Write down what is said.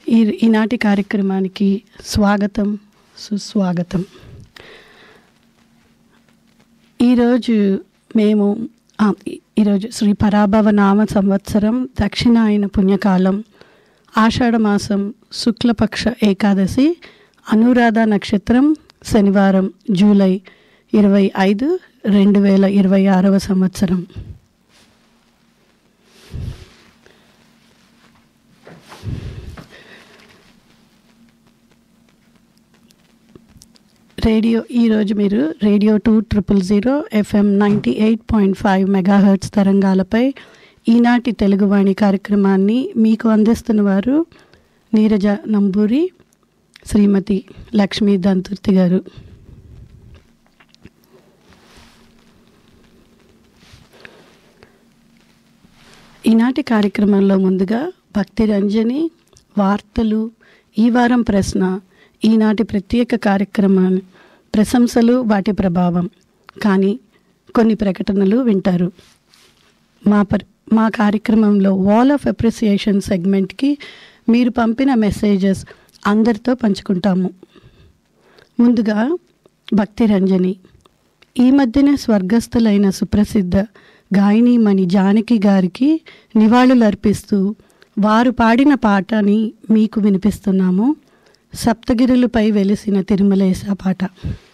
ఈ ఈనాటి కార్యక్రమానికి స్వాగతం సుస్వాగతం ఈరోజు మేము ఆ, ఈ- ఈరోజు శ్రీ పరాభవ నామ సంవత్సరం దక్షిణాయన పుణ్యకాలం ఆషాఢమాసం శుక్లపక్ష ఏకాదశి అనురాధ నక్షత్రం శనివారం జూలై ఇరవై ఐదు రెండు వేల ఇరవై ఆరవ సంవత్సరం రేడియో ఈరోజు మీరు radio two triple zero FM ninety eight point five megahertz తరంగాలపై ఈనాటి తెలుగువాణి కార్యక్రమాన్ని మీకు అందిస్తున్న వారు నీరజ నంబూరి శ్రీమతి లక్ష్మీ దంతుర్తి గారు ఈనాటి కార్యక్రమంలో ముందుగా భక్తి రంజని వార్తలు ఈ వారం ప్రశ్న ఈనాటి ప్రత్యేక కార్యక్రమాలు ప్రశంసలు వాటి ప్రభావం కానీ కొన్ని ప్రకటనలు వింటారు మా పర్ మా కార్యక్రమంలో వాల్ ఆఫ్ అప్రిసియేషన్ సెగ్మెంట్కి మీరు పంపిన మెసేజెస్ అందరితో పంచుకుంటాము ముందుగా భక్తి రంజని ఈ మధ్యనే స్వర్గస్థులైన సుప్రసిద్ధ గాయనీమణి జానకి గారికి నివాళులర్పిస్తూ వారు పాడిన పాటని మీకు వినిపిస్తున్నాము సప్తగిరులపై వెలిసిన తిరుమలేశ పాట